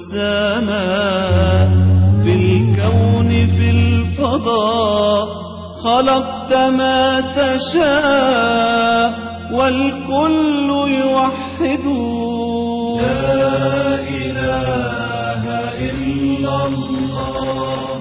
السماء في الكون في الفضاء خلقت ما تشاء والكل يوحد لا إله إلا الله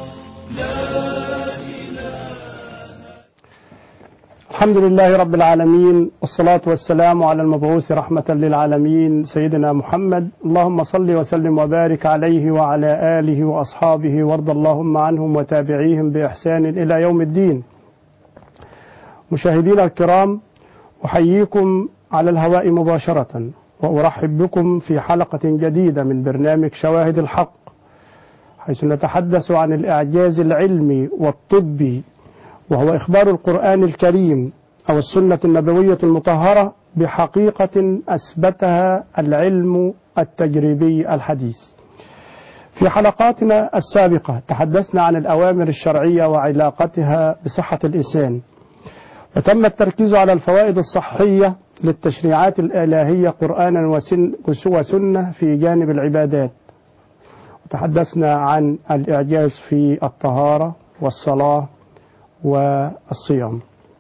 الحمد لله رب العالمين والصلاة والسلام على المبعوث رحمة للعالمين سيدنا محمد اللهم صل وسلم وبارك عليه وعلى آله وأصحابه وارض اللهم عنهم وتابعيهم بإحسان إلى يوم الدين مشاهدينا الكرام أحييكم على الهواء مباشرة وأرحب بكم في حلقة جديدة من برنامج شواهد الحق حيث نتحدث عن الإعجاز العلمي والطبي وهو إخبار القرآن الكريم أو السنة النبوية المطهرة بحقيقة أثبتها العلم التجريبي الحديث. في حلقاتنا السابقة تحدثنا عن الأوامر الشرعية وعلاقتها بصحة الإنسان. وتم التركيز على الفوائد الصحية للتشريعات الإلهية قرآنا وسن وسنة في جانب العبادات. وتحدثنا عن الإعجاز في الطهارة والصلاة والصيام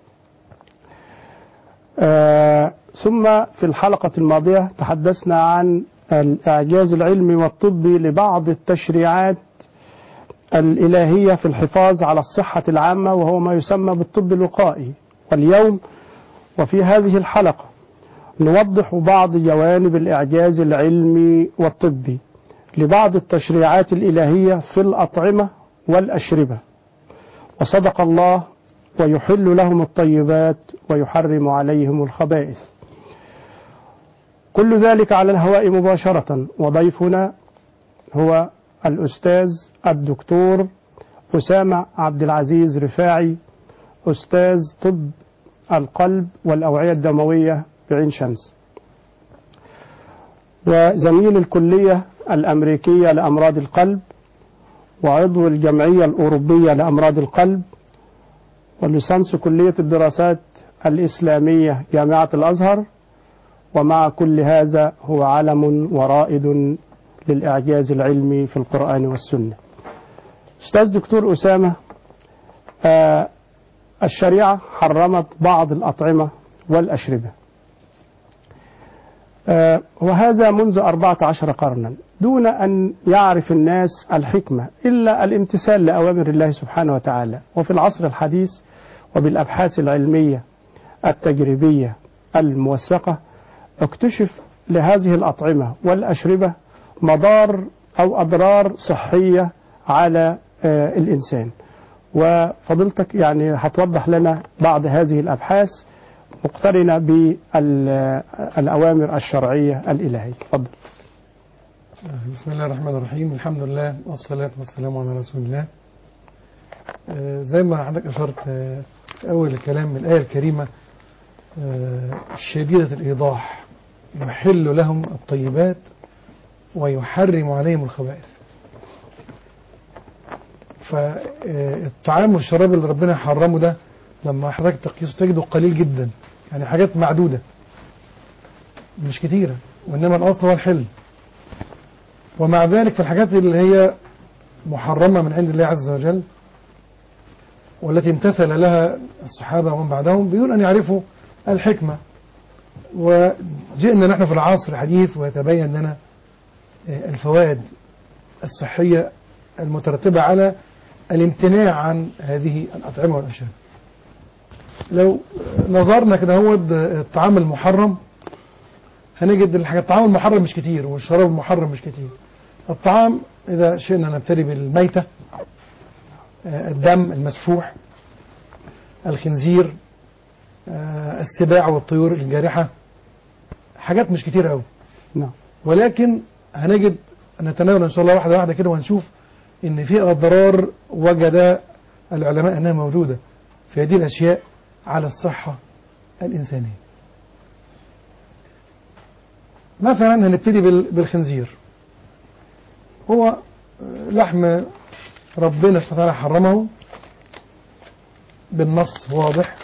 آه ثم في الحلقة الماضية تحدثنا عن الإعجاز العلمي والطبي لبعض التشريعات الإلهية في الحفاظ على الصحة العامة وهو ما يسمى بالطب الوقائي واليوم وفي هذه الحلقة نوضح بعض جوانب الإعجاز العلمي والطبي لبعض التشريعات الإلهية في الأطعمة والأشربة وصدق الله ويحل لهم الطيبات ويحرم عليهم الخبائث كل ذلك على الهواء مباشرة وضيفنا هو الأستاذ الدكتور أسامة عبد العزيز رفاعي أستاذ طب القلب والأوعية الدموية بعين شمس وزميل الكلية الأمريكية لأمراض القلب وعضو الجمعية الأوروبية لأمراض القلب ولسانس كلية الدراسات الإسلامية جامعة الأزهر ومع كل هذا هو علم ورائد للإعجاز العلمي في القرآن والسنة أستاذ دكتور أسامة آه الشريعة حرمت بعض الأطعمة والأشربة آه وهذا منذ أربعة عشر قرنا دون أن يعرف الناس الحكمة إلا الامتثال لأوامر الله سبحانه وتعالى وفي العصر الحديث وبالأبحاث العلمية التجريبية الموثقة اكتشف لهذه الأطعمة والأشربة مضار أو أضرار صحية على آه الإنسان وفضلتك يعني هتوضح لنا بعض هذه الأبحاث مقترنة بالأوامر الشرعية الإلهية تفضل بسم الله الرحمن الرحيم الحمد لله والصلاة والسلام على رسول الله آه زي ما حضرتك أشرت آه في أول الكلام من الآية الكريمة آه شديدة الإيضاح يحل لهم الطيبات ويحرم عليهم الخبائث فالطعام والشراب اللي ربنا حرمه ده لما حضرتك تقيسه تجده قليل جدا يعني حاجات معدودة مش كتيرة وإنما الأصل هو الحل ومع ذلك في الحاجات اللي هي محرمة من عند الله عز وجل والتي امتثل لها الصحابة ومن بعدهم بدون أن يعرفوا الحكمة وجئنا نحن في العصر الحديث ويتبين لنا الفوائد الصحية المترتبة على الامتناع عن هذه الأطعمة والأشياء لو نظرنا كده هو الطعام المحرم هنجد الحاجات الطعام المحرم مش كتير والشراب المحرم مش كتير الطعام إذا شئنا نبتدي بالميتة الدم المسفوح الخنزير السباع والطيور الجارحة حاجات مش كتير قوي نعم ولكن هنجد نتناول إن شاء الله واحدة واحدة كده وهنشوف إن في أضرار وجد العلماء أنها موجودة في هذه الأشياء على الصحة الإنسانية مثلا هنبتدي بالخنزير هو لحم ربنا سبحانه وتعالى حرمه بالنص واضح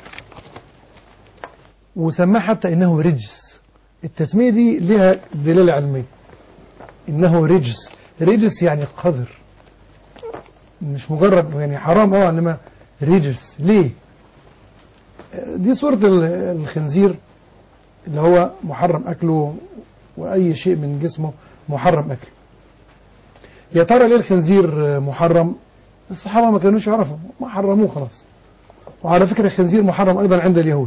وسماه حتى انه رجس التسمية دي لها دلالة علمية انه رجس ريجس يعني قذر مش مجرد يعني حرام اه انما ريجس ليه دي صورة ال- الخنزير اللي هو محرم أكله وأي شيء من جسمه محرم أكله يا ترى ليه الخنزير محرم الصحابة ما كانوش يعرفوا ما حرموه خلاص وعلى فكرة الخنزير محرم أيضا عند اليهود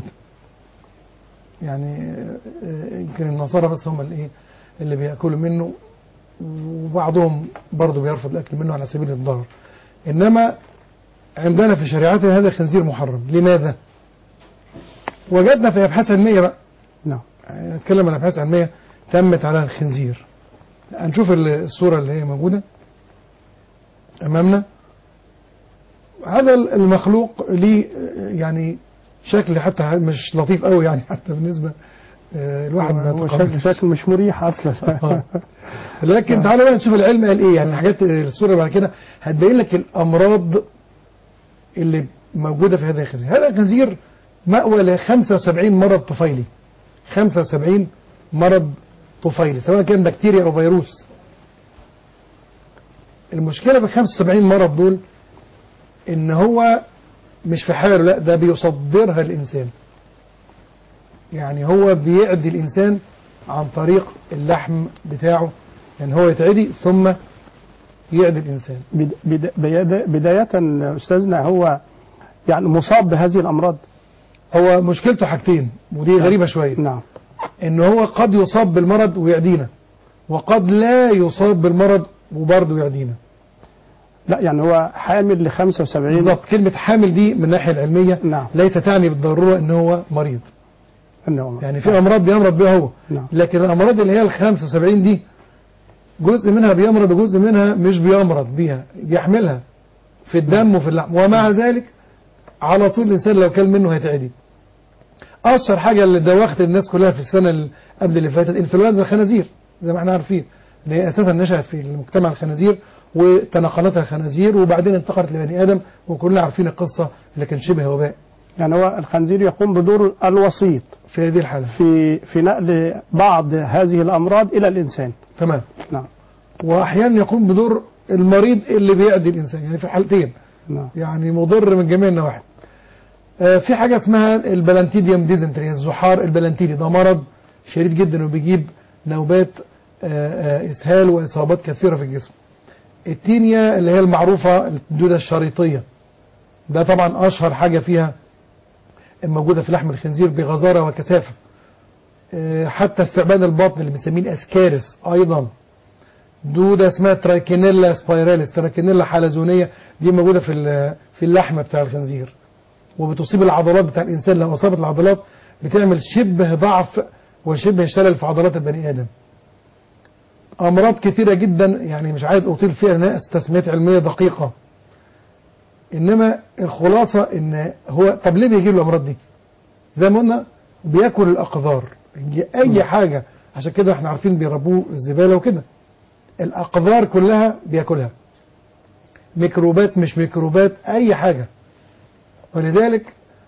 يعني آه، يمكن النصارى بس هم اللي ايه اللي بياكلوا منه وبعضهم برضه بيرفض الاكل منه على سبيل الضرر انما عندنا في شريعتنا هذا الخنزير محرم لماذا وجدنا في ابحاث علميه بقى نعم يعني نتكلم عن ابحاث علميه تمت على الخنزير هنشوف ال- الصوره اللي هي موجوده امامنا هذا ال- المخلوق ليه آه، يعني شكل حتى مش لطيف قوي يعني حتى بالنسبه آه، الواحد ما هو يتقبلش. شكل شكل مش مريح اصلا آه. لكن تعالى بقى نشوف العلم قال ايه يعني الحاجات الصوره اللي بعد كده هتبين لك الامراض اللي موجوده في هذا الخنزير هذا الخنزير مأوى ل 75 مرض طفيلي 75 مرض طفيلي سواء كان بكتيريا او فيروس المشكله في ال 75 مرض دول ان هو مش في حاله لا ده بيصدرها الانسان يعني هو بيعدي الانسان عن طريق اللحم بتاعه يعني هو يتعدي ثم يعدي الانسان بد- بد- بيد- بداية أستاذنا هو يعني مصاب بهذه الأمراض هو مشكلته حاجتين ودي غريبه شويه نعم ان هو قد يصاب بالمرض ويعدينا وقد لا يصاب بالمرض وبرضه يعدينا لا يعني هو حامل ل 75 بالظبط كلمه حامل دي من الناحيه العلميه نعم ليس تعني بالضروره ان هو مريض إنه يعني في امراض بيمرض بها هو نعم لكن الامراض اللي هي ال 75 دي جزء منها بيمرض وجزء منها مش بيمرض بيها بيحملها في الدم وفي اللحم ومع ذلك على طول الانسان لو كل منه هيتعدي اشهر حاجه اللي دوخت الناس كلها في السنه اللي قبل اللي فاتت انفلونزا الخنازير زي ما احنا عارفين ان هي اساسا نشات في المجتمع الخنازير وتناقلتها الخنازير وبعدين انتقلت لبني ادم وكلنا عارفين القصه اللي كان شبه وباء يعني هو الخنزير يقوم بدور الوسيط في هذه الحاله في في نقل بعض هذه الأمراض إلى الإنسان تمام نعم واحيانا يقوم بدور المريض اللي بيعدي الانسان يعني في الحالتين نعم يعني مضر من جميع النواحي آه، في حاجه اسمها البلانتيديوم ديزنتري الزحار البلانتيدي ده مرض شديد جدا وبيجيب نوبات آه، آه، اسهال واصابات كثيره في الجسم التينيا اللي هي المعروفه الدوده الشريطيه ده طبعا اشهر حاجه فيها موجوده في لحم الخنزير بغزاره وكثافه آه، حتى الثعبان البطن اللي بنسميه الاسكارس ايضا دودة اسمها تراكينيلا سبايراليس تراكينيلا حلزونية دي موجودة في ال- في اللحم بتاع الخنزير وبتصيب العضلات بتاع الإنسان لو أصابت العضلات بتعمل شبه ضعف وشبه شلل في عضلات البني آدم أمراض كثيرة جدا يعني مش عايز أطيل فيها لأنها تسميات علمية دقيقة إنما الخلاصة إن هو طب ليه بيجي له الأمراض دي؟ زي ما قلنا بياكل الأقذار أي حاجة عشان كده احنا عارفين بيربوه الزبالة وكده الأقذار كلها بياكلها ميكروبات مش ميكروبات أي حاجة ولذلك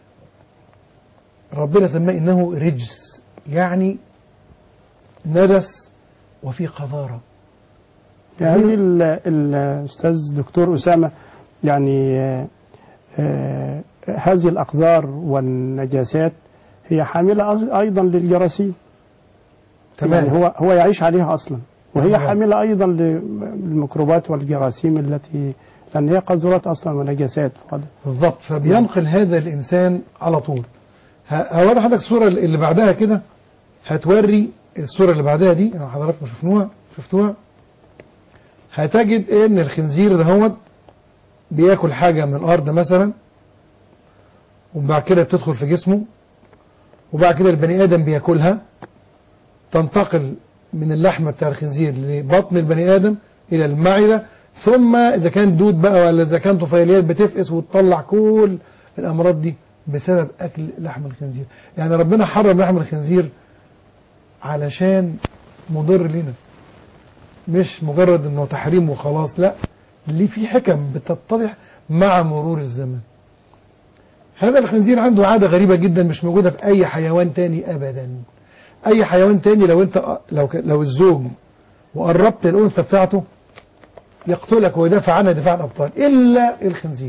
ربنا سماه إنه رجس يعني نجس وفي قذارة يعني ال- الأستاذ دكتور أسامة يعني آه، آه، هذه الأقذار والنجاسات هي حاملة أص- أيضا للجراثيم يعني هو هو يعيش عليها أصلا وهي تمام. حاملة أيضا للميكروبات والجراثيم التي لأن هي قذرات أصلا ونجاسات فقط. بالضبط فبينقل هذا الإنسان على طول ه- هوري حضرتك الصورة اللي بعدها كده هتوري الصورة اللي بعدها دي لو حضراتكم شفنوها شفتوها هتجد ان الخنزير دهوت بياكل حاجة من الأرض مثلا وبعد كده بتدخل في جسمه وبعد كده البني آدم بياكلها تنتقل من اللحمة بتاع الخنزير لبطن البني آدم إلى المعدة ثم إذا كان دود بقى ولا إذا كان طفيليات بتفقس وتطلع كل الأمراض دي بسبب أكل لحم الخنزير يعني ربنا حرم لحم الخنزير علشان مضر لنا مش مجرد انه تحريم وخلاص لا ليه في حكم بتتضح مع مرور الزمن هذا الخنزير عنده عادة غريبة جدا مش موجودة في أي حيوان تاني أبدا أي حيوان تاني لو أنت لو ك- لو الزوج وقربت الأنثى بتاعته يقتلك ويدافع عنها دفاع الأبطال إلا الخنزير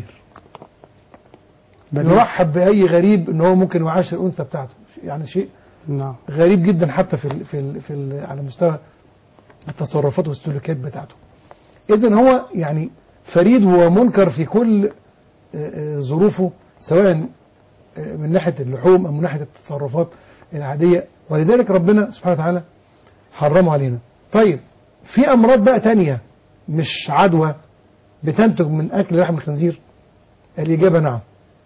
بديع. يرحب بأي غريب إن هو ممكن يعاشر الأنثى بتاعته يعني شيء نعم غريب جدا حتى في ال في ال في ال على مستوى التصرفات والسلوكيات بتاعته اذا هو يعني فريد ومنكر في كل آه، آه، ظروفه سواء آه، من ناحيه اللحوم او من ناحيه التصرفات العاديه ولذلك ربنا سبحانه وتعالى حرمه علينا طيب في امراض بقى تانية مش عدوى بتنتج من اكل لحم الخنزير الاجابه نعم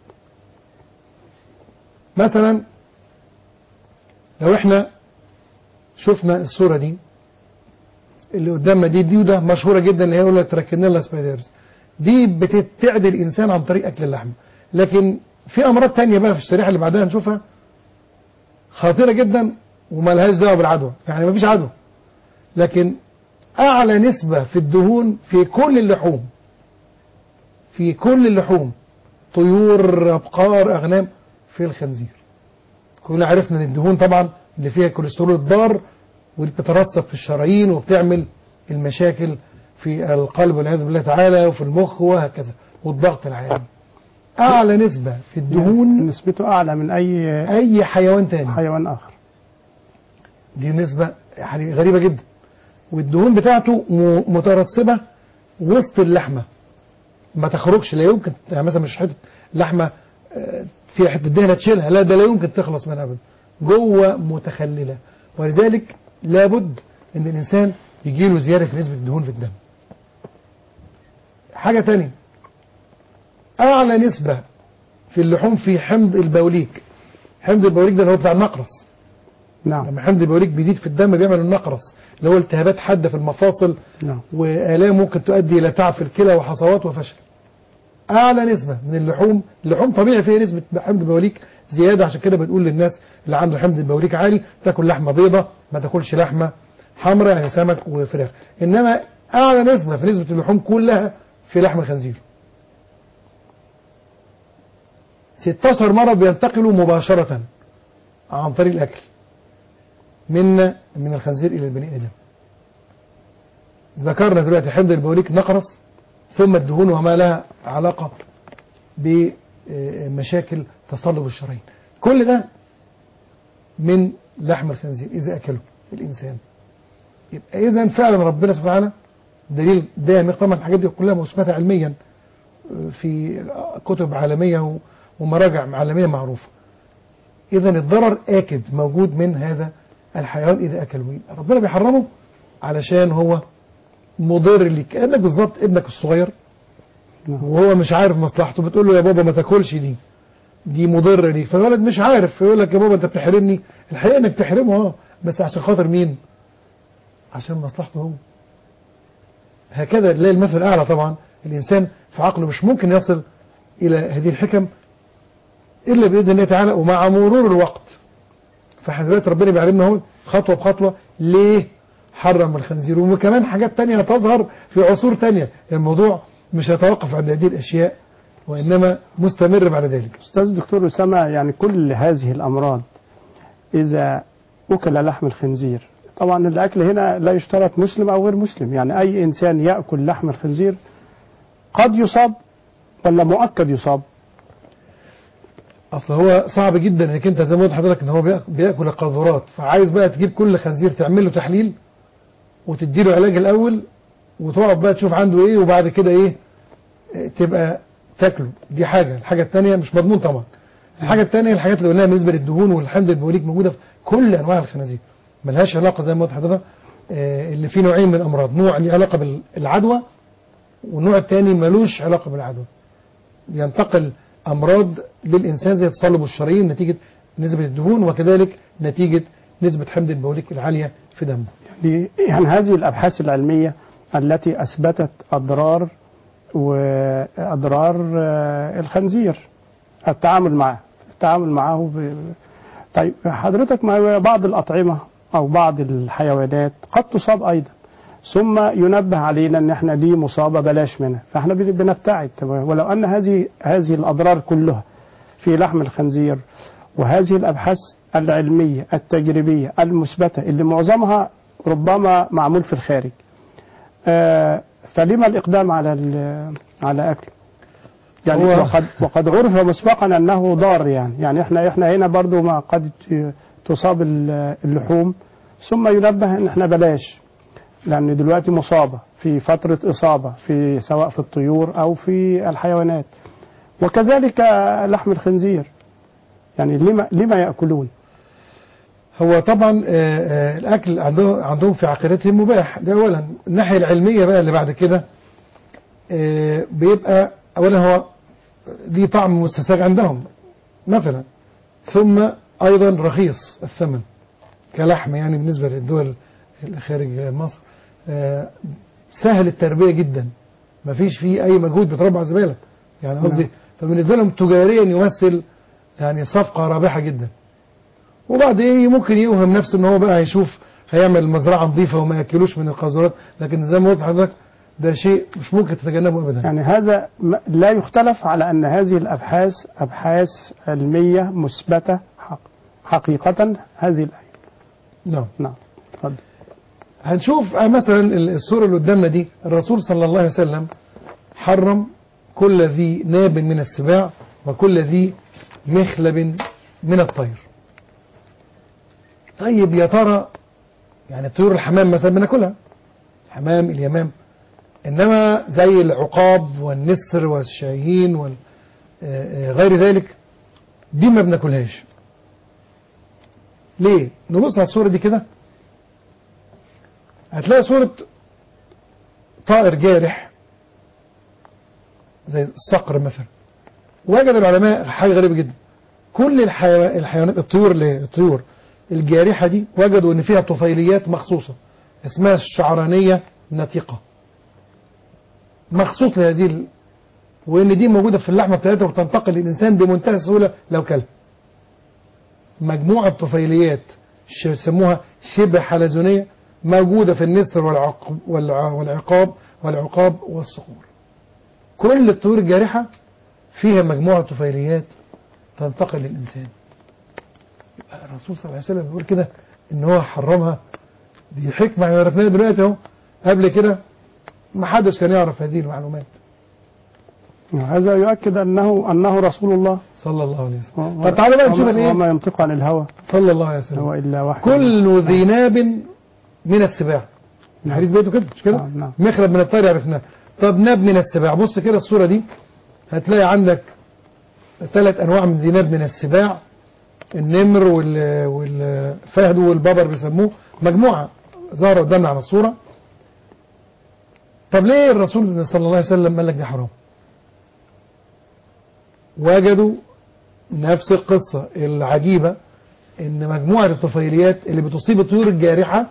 مثلا لو احنا شفنا الصورة دي اللي قدامنا دي دي وده مشهورة جدا اللي هي يقول لك تراكينيلا سبايدرز دي بتبتعد الإنسان عن طريق أكل اللحم لكن في أمراض تانية بقى في الشريحة اللي بعدها نشوفها خطيرة جدا وما لهاش دعوة بالعدوى يعني ما فيش عدوى لكن أعلى نسبة في الدهون في كل اللحوم في كل اللحوم طيور أبقار أغنام في الخنزير كلنا عرفنا ان الدهون طبعا اللي فيها كوليسترول الضار واللي بتترسب في الشرايين وبتعمل المشاكل في القلب والعياذ بالله تعالى وفي المخ وهكذا والضغط العالي اعلى نسبه في الدهون نسبته أعلى من أي اي حيوان تاني حيوان آخر دي نسبه يعني غريبه جدا والدهون بتاعته م- مترسبه وسط اللحمه ما تخرجش لا يمكن يعني مثلا مش حته لحمه آه، فيها حته دهنه تشيلها لا ده لا يمكن تخلص منها ابدا جوه متخلله ولذلك لابد ان الانسان يجي له زياده في نسبه الدهون في الدم حاجه تانية اعلى نسبه في اللحوم في حمض البوليك حمض البوليك ده اللي هو بتاع النقرس نعم لما حمض البوليك بيزيد في الدم بيعمل النقرس اللي هو التهابات حاده في المفاصل نعم والام ممكن تؤدي الى تعب في الكلى وحصوات وفشل اعلى نسبه من اللحوم اللحوم طبيعي فيها نسبه حمض بوليك زياده عشان كده بنقول للناس اللي عنده حمض البوليك عالي تاكل لحمه بيضه ما تاكلش لحمه حمراء يعني سمك وفراخ انما اعلى نسبه في نسبه اللحوم كلها في لحم الخنزير 16 مرض بينتقلوا مباشره عن طريق الاكل من من الخنزير الى البني ادم ذكرنا دلوقتي حمض البوليك نقرس ثم الدهون وما لها علاقة بمشاكل تصلب الشرايين كل ده من لحم الخنزير إذا أكله الإنسان يبقى إذا فعلا ربنا سبحانه وتعالى دليل دامغ طبعا الحاجات دي كلها مثبتة علميا في كتب عالمية ومراجع عالمية معروفة إذا الضرر آكد موجود من هذا الحيوان إذا أكله ربنا بيحرمه علشان هو مضر ليك كانك بالظبط ابنك الصغير نعم. وهو مش عارف مصلحته بتقول له يا بابا ما تاكلش دي دي مضره ليك فالولد مش عارف فيقول لك يا بابا انت بتحرمني الحقيقه انك بتحرمه اه بس عشان خاطر مين عشان مصلحته هو هكذا لا المثل الاعلى طبعا الانسان في عقله مش ممكن يصل الى هذه الحكم الا باذن الله تعالى ومع مرور الوقت فاحنا دلوقتي ربنا بيعلمنا اهو خطوه بخطوه ليه حرم الخنزير وكمان حاجات تانية تظهر في عصور تانية الموضوع مش هيتوقف عند هذه الأشياء وإنما مستمر بعد ذلك أستاذ دكتور أسامة يعني كل هذه الأمراض إذا أكل لحم الخنزير طبعا الأكل هنا لا يشترط مسلم أو غير مسلم يعني أي إنسان يأكل لحم الخنزير قد يصاب ولا مؤكد يصاب أصل هو صعب جدا إنك أنت زي ما قلت حضرتك إن هو بيأ- بياكل القاذورات فعايز بقى تجيب كل خنزير تعمل له تحليل وتدي له علاج الأول وتقعد بقى تشوف عنده إيه وبعد كده إيه إيه، تبقى تاكله دي حاجة الحاجة الثانية مش مضمون طبعا الحاجة الثانية الحاجات اللي قلناها بالنسبة للدهون والحمض البوليك موجودة في كل أنواع الخنازير ملهاش علاقة زي ما قلت لحضرتك آه، اللي فيه نوعين من الأمراض نوع له علاقة بالعدوى والنوع الثاني ملوش علاقة بالعدوى ينتقل أمراض للإنسان زي تصلب الشرايين نتيجة نسبة الدهون وكذلك نتيجة نسبة حمض البوليك العالية في دمه يعني يعني هذه الأبحاث العلمية التي أثبتت أضرار وأضرار آه، الخنزير التعامل معه التعامل معه ب... طيب حضرتك ما بعض الأطعمة أو بعض الحيوانات قد تصاب أيضا ثم ينبه علينا ان احنا دي مصابه بلاش منها فاحنا بن- بنبتعد تمام. ولو ان هذه هذه الاضرار كلها في لحم الخنزير وهذه الابحاث العلميه التجريبيه المثبته اللي معظمها ربما معمول في الخارج آه، فلما الإقدام على ال- على أكله يعني هو- وقد وقد عرف مسبقا أنه ضار يعني يعني احنا احنا هنا برضو ما قد ت- تصاب ال- اللحوم ثم ينبه ان احنا بلاش لأن دلوقتي مصابة في فترة إصابة في سواء في الطيور أو في الحيوانات وكذلك لحم الخنزير يعني لما لما يأكلون هو طبعا آه، آه، الاكل عندهم عندهم في عقيدتهم مباح ده اولا الناحيه العلميه بقى اللي بعد كده آه، بيبقى اولا هو ليه طعم مستساغ عندهم مثلا ثم ايضا رخيص الثمن كلحم يعني بالنسبه للدول اللي خارج مصر آه، سهل التربيه جدا ما فيش فيه اي مجهود بيتربى على الزباله يعني قصدي نعم. فبالنسبه لهم تجاريا يمثل يعني صفقه رابحه جدا وبعدين ممكن يوهم نفسه ان هو بقى هيشوف هيعمل مزرعه نظيفه وما ياكلوش من القاذورات لكن زي ما قلت لحضرتك ده شيء مش ممكن تتجنبه ابدا يعني هذا م- لا يختلف على أن هذه الأبحاث أبحاث علمية مثبتة حق حقيقة هذه الآية نعم نعم اتفضل هنشوف آه، مثلا ال- الصوره اللي قدامنا دي الرسول صلى الله عليه وسلم حرم كل ذي ناب من السباع وكل ذي مخلب من الطير طيب يا ترى يعني طيور الحمام مثلا بناكلها حمام اليمام انما زي العقاب والنسر والشاهين وغير ذلك دي ما بناكلهاش ليه نبص على الصوره دي كده هتلاقي صورة طائر جارح زي الصقر مثلا وجد العلماء حاجة غريبة جدا كل الحيوان الحيوانات الطيور اللي الطيور الجارحة دي وجدوا ان فيها طفيليات مخصوصة اسمها الشعرانية نتيقة مخصوص لهذه ال... وان دي موجودة في اللحمة بتاعتها وتنتقل للإنسان بمنتهى السهولة لو كلب مجموعة طفيليات ش- يسموها شبه حلزونية موجودة في النسر والعقب والع- والعقاب والعقاب والصقور كل الطيور الجارحة فيها مجموعة طفيليات تنتقل للإنسان يبقى الرسول صلى الله عليه وسلم بيقول كده إن هو حرمها دي حكمة احنا عرفناها دلوقتي أهو قبل كده ما حدش كان يعرف هذه المعلومات هذا يؤكد أنه أنه رسول الله صلى الله عليه وسلم و- طب تعالى بقى نشوف وما- الايه وما ينطق عن الهوى صلى الله عليه وسلم هو إلا وحي كل ذي ناب من السباع الحديث بيته كده مش كده نعم، نعم. مخلب من الطير عرفناه طب ناب من السباع بص كده الصورة دي هتلاقي عندك ثلاث أنواع من ذي ناب من السباع النمر وال- والفهد والببر بيسموه مجموعة ظاهرة قدامنا على الصورة طب ليه الرسول صلى الله عليه وسلم قال لك دي حرام وجدوا نفس القصة العجيبة ان مجموعة الطفيليات اللي بتصيب الطيور الجارحة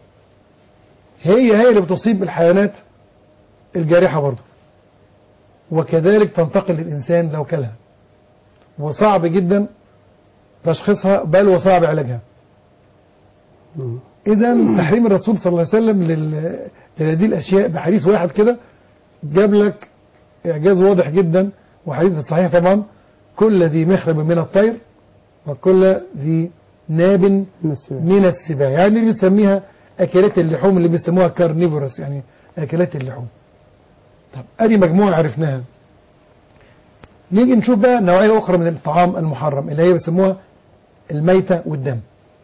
هي هي اللي بتصيب الحيوانات الجارحة برضه وكذلك تنتقل للإنسان لو كلها وصعب جدا تشخيصها بل وصعب علاجها مم. إذا تحريم الرسول صلى الله عليه وسلم لل- لهذه الأشياء بحديث واحد كده جاب لك إعجاز واضح جدا وحديث صحيح طبعا كل ذي مخرب من الطير وكل ذي ناب من السباع من السباع يعني اللي بيسميها أكلات اللحوم اللي بيسموها كارنيفورس يعني أكلات اللحوم طب أدي مجموعة عرفناها نيجي نشوف بقى نوعية أخرى من الطعام المحرم اللي هي بيسموها الميتة والدم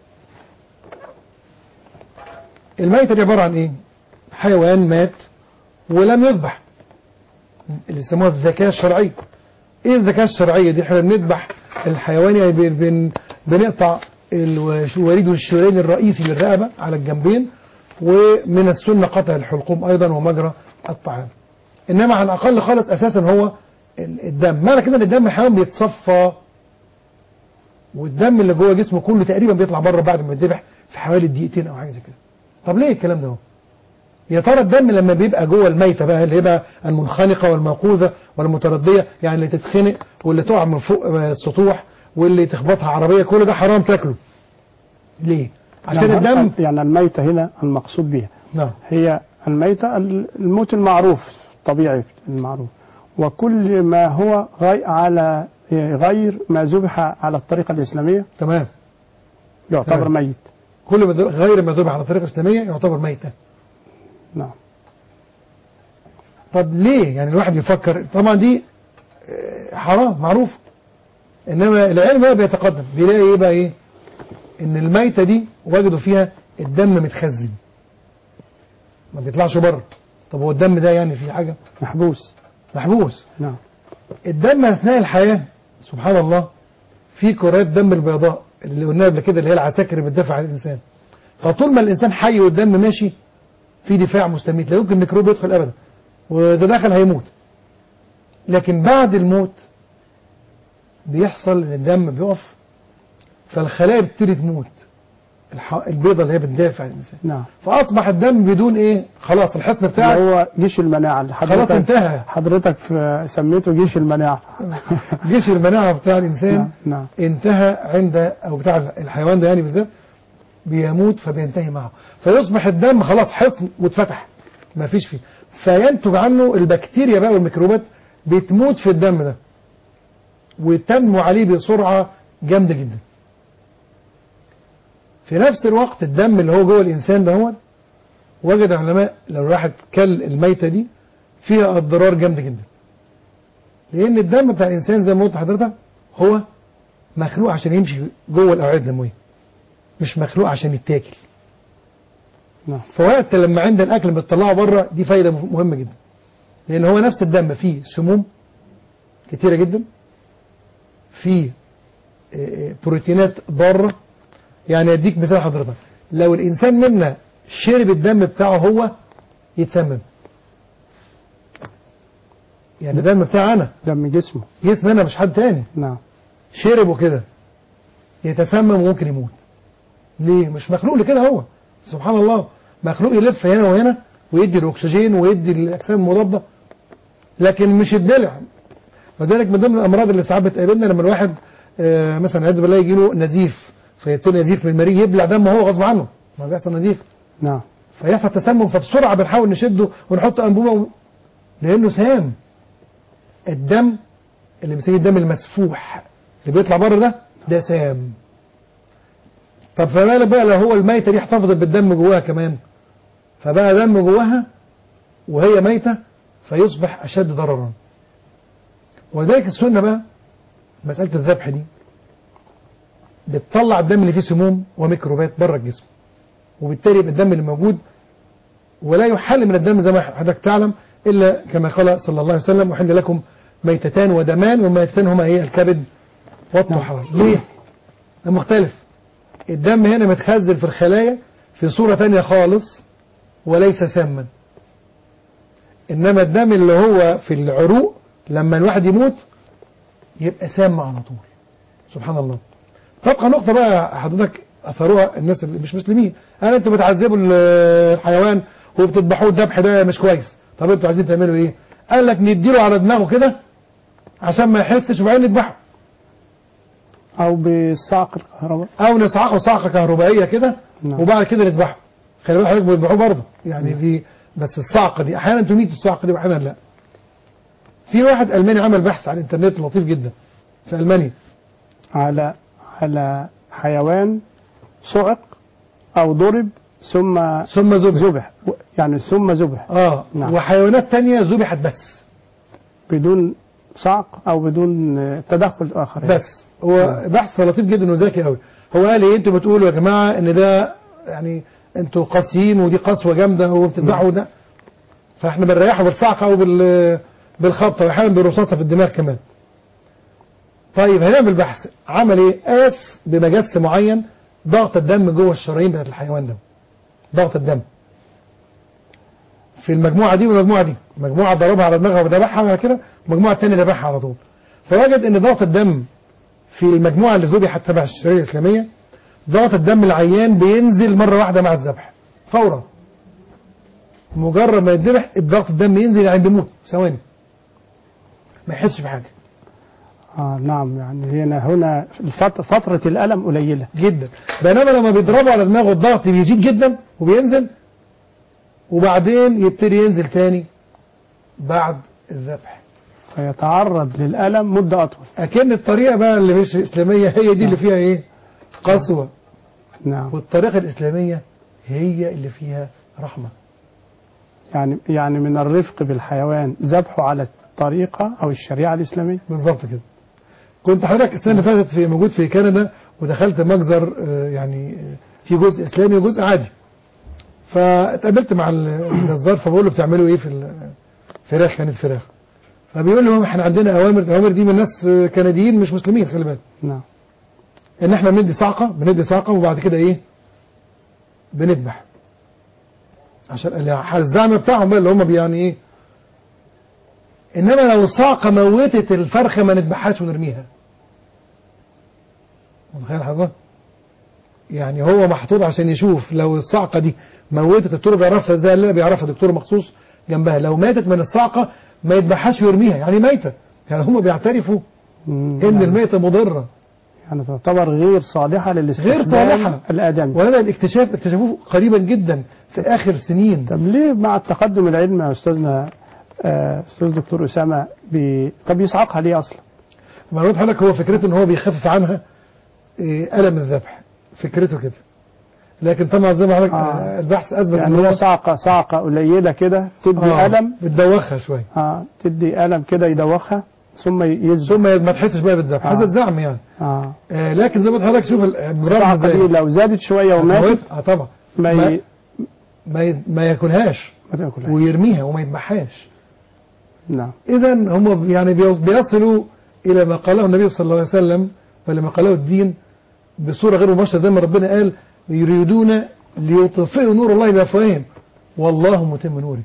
الميتة دي عبارة عن إيه؟ حيوان مات ولم يذبح اللي يسموها الذكاء الشرعية ايه الذكاء الشرعية دي احنا بنذبح الحيوان يعني بن- بن بنقطع الوش- الوريد والشريان الرئيسي للرقبة على الجنبين ومن السنة قطع الحلقوم أيضا ومجرى الطعام إنما على الأقل خالص أساسا هو ال- الدم معنى كده إن الدم الحيوان بيتصفى والدم اللي جوه جسمه كله تقريبا بيطلع بره بعد ما يتذبح في حوالي دقيقتين أو حاجة زي كده طب ليه الكلام ده هو؟ يا ترى الدم لما بيبقى جوه الميتة بقى اللي يبقى المنخنقة والموقوذة والمتردية يعني اللي تتخنق واللي تقع من فوق السطوح واللي تخبطها عربية كل ده حرام تاكله ليه؟ عشان يعني الدم يعني الميتة هنا المقصود بها نعم هي الميتة الموت المعروف طبيعي المعروف وكل ما هو غي على غير ما ذبح على الطريقة الإسلامية تمام يعتبر تمام. ميت كل ما ذ- غير ما ذبح على الطريقة الإسلامية يعتبر ميتة نعم طب ليه يعني الواحد يفكر طبعا دي آه، حرام معروف انما العلم بقى بيتقدم بيلاقي ايه بقى ايه ان الميتة دي وجدوا فيها الدم متخزن ما بيطلعش بره طب هو الدم ده يعني فيه حاجة محبوس محبوس نعم الدم اثناء الحياة سبحان الله في كرات دم البيضاء اللي قلناها قبل كده اللي هي العساكر اللي بتدافع عن الانسان فطول ما الانسان حي والدم ماشي في دفاع مستميت لا يمكن ميكروب يدخل ابدا واذا دخل هيموت لكن بعد الموت بيحصل ان الدم بيقف فالخلايا بتبتدي تموت الح- البيضة اللي هي بتدافع عن الانسان نعم فاصبح الدم بدون ايه خلاص الحصن اللي بتاعك هو جيش المناعة اللي خلاص حضرتك انتهى حضرتك في سميته جيش المناعة جيش المناعة بتاع الانسان نعم نعم انتهى عند او بتاع الحيوان ده يعني بالذات بيموت فبينتهي معه فيصبح الدم خلاص حصن واتفتح ما فيش فيه فينتج عنه البكتيريا بقى والميكروبات بتموت في الدم ده وتنمو عليه بسرعة جامدة جدا في نفس الوقت الدم اللي هو جوه الإنسان ده هو وجد علماء لو الواحد كل الميتة دي فيها أضرار جامدة جدا لأن الدم بتاع الإنسان زي ما قلت لحضرتك هو مخلوق عشان يمشي جوه الأوعية الدموية مش مخلوق عشان يتاكل نعم فوقت لما عند الأكل بتطلعه بره دي فايدة مهمة جدا لأن هو نفس الدم فيه سموم كتيرة جدا فيه آه، آه، بروتينات ضارة يعني أديك مثال حضرتك لو الإنسان منا شرب الدم بتاعه هو يتسمم يعني الدم بتاعي أنا دم جسمه جسم أنا مش حد تاني نعم شربه كده يتسمم وممكن يموت ليه مش مخلوق لكده هو سبحان الله مخلوق يلف هنا وهنا ويدي الاكسجين ويدي الاجسام المضاده لكن مش الدلع وذلك من ضمن الامراض اللي ساعات بتقابلنا لما الواحد آه، مثلا عياذ بالله يجي له نزيف فيبتدي نزيف من المريء يبلع دم هو غصب عنه ما بيحصل نزيف نعم فيحصل تسمم فبسرعه بنحاول نشده ونحط انبوبه و... لانه سام الدم اللي بنسميه الدم المسفوح اللي بيطلع بره ده ده سام طب فما بالك بقى لو هو الميته دي احتفظت بالدم جواها كمان فبقى دم جواها وهي ميته فيصبح اشد ضررا وذلك السنه بقى مساله الذبح دي بتطلع الدم اللي فيه سموم وميكروبات بره الجسم وبالتالي يبقى الدم اللي موجود ولا يحل من الدم زي ما حضرتك تعلم إلا كما قال صلى الله عليه وسلم وحل لكم ميتتان ودمان والميتتان هما هي الكبد والطحال ليه؟ ده مختلف الدم هنا متخزن في الخلايا في صورة تانية خالص وليس ساما إنما الدم اللي هو في العروق لما الواحد يموت يبقى سام على طول سبحان الله تبقى نقطة بقى حضرتك أثروها الناس اللي مش مسلمين أنا أنتوا بتعذبوا الحيوان وبتذبحوه الذبح ده مش كويس طب أنتوا عايزين تعملوا إيه؟ قال لك نديله على دماغه كده عشان ما يحسش وبعدين نذبحه أو بالصعق الكهرباء أو نصعقه صعقة كهربائية كده نعم. وبعد كده نذبحه خلي بالك حضرتك بيذبحوه برضه يعني دي بس الصعقة دي أحيانا تميت الصعقة دي وأحيانا لا في واحد ألماني عمل بحث على الإنترنت لطيف جدا في ألمانيا على على حيوان صعق أو ضرب ثم ثم ذبح ذبح يعني ثم ذبح اه نعم. وحيوانات تانية ذبحت بس بدون صعق أو بدون تدخل آخر يعني. بس هو بحث لطيف جدا وذكي قوي هو قال ايه انتوا بتقولوا يا جماعه ان ده يعني انتوا قاسيين ودي قسوه جامده وبتذبحوا ده فاحنا بنريحه بالصعقه او بال بالخبطه واحيانا بالرصاصه في الدماغ كمان طيب هنعمل بحث عمل ايه قاس بمجس معين ضغط الدم جوه الشرايين بتاعت الحيوان ده ضغط الدم في المجموعه دي والمجموعه دي مجموعه ضربها على دماغها وذبحها على كده المجموعه الثانيه ذبحها على طول فوجد ان ضغط الدم في المجموعة اللي ذبحت تبع الشريعة الإسلامية ضغط الدم العيان بينزل مرة واحدة مع الذبح فورا مجرد ما يتذبح الضغط الدم ينزل يعني بيموت في ثواني ما يحسش بحاجة آه نعم يعني هنا هنا الفت- فترة الألم قليلة جدا بينما لما بيضربوا على دماغه الضغط بيزيد جدا وبينزل وبعدين يبتدي ينزل تاني بعد الذبح فيتعرض للألم مدة أطول أكن الطريقة بقى اللي مش إسلامية هي دي اللي فيها إيه قسوة نعم والطريقة الإسلامية هي اللي فيها رحمة يعني يعني من الرفق بالحيوان ذبحه على الطريقة أو الشريعة الإسلامية بالظبط كده كنت حضرتك السنه اللي فاتت في موجود في كندا ودخلت مجزر آه، يعني آه، في جزء اسلامي وجزء عادي فاتقابلت مع ال- الجزار فبقول له بتعملوا ايه في الفراخ كانت فراخ فبيقول لي ماما احنا عندنا اوامر الاوامر دي من ناس آه، كنديين مش مسلمين خلي بالك نعم ان احنا بندي صعقه بندي صعقه وبعد كده ايه بنذبح عشان ال- الزعم بتاعهم بقى اللي هم يعني ايه انما لو الصعقه موتت الفرخه ما نذبحهاش ونرميها متخيل حضرتك يعني هو محطوط عشان يشوف لو الصعقه دي موتت الدكتور بيعرفها ازاي لا بيعرفها دكتور مخصوص جنبها لو ماتت من الصعقه ما يذبحهاش ويرميها يعني ميته يعني هم بيعترفوا مم. ان يعني- الميته مضره يعني تعتبر غير صالحة للاستخدام غير صالحة. الآدمي وهذا الاكتشاف اكتشفوه قريبا جدا في اخر سنين طب ليه مع التقدم العلمي يا أستاذنا آه، أستاذ دكتور أسامة بي... طب يصعقها ليه أصلا؟ ما أنا قلت لحضرتك هو فكرته ان هو بيخفف عنها إيه، الم الذبح فكرته كده لكن طبعا زي ما حضرتك آه. آه. البحث اثبت يعني ان هو هو صعقة صعقة قليلة كده تدي آه، ألم بتدوخها شويه آه تدي ألم كده يدوخها ثم يذبح ثم ما تحسش بقى بالذبح آه. هذا الزعم يعني آه آه لكن زي ما قلت لحضرتك شوف ال- برغم الصعقة دي ذلك- لو زادت شوية وماتت اه طبعا ما ما, ي... ما, ي- ما ياكلهاش ما تاكلهاش ويرميها وما يذبحهاش نعم إذا هم يعني بيوص- بيصلوا إلى ما قاله النبي صلى الله عليه وسلم ولا ما قاله الدين بصورة غير مباشرة زي ما ربنا قال يريدون ليطفئوا نور الله بأفواههم والله متم نوره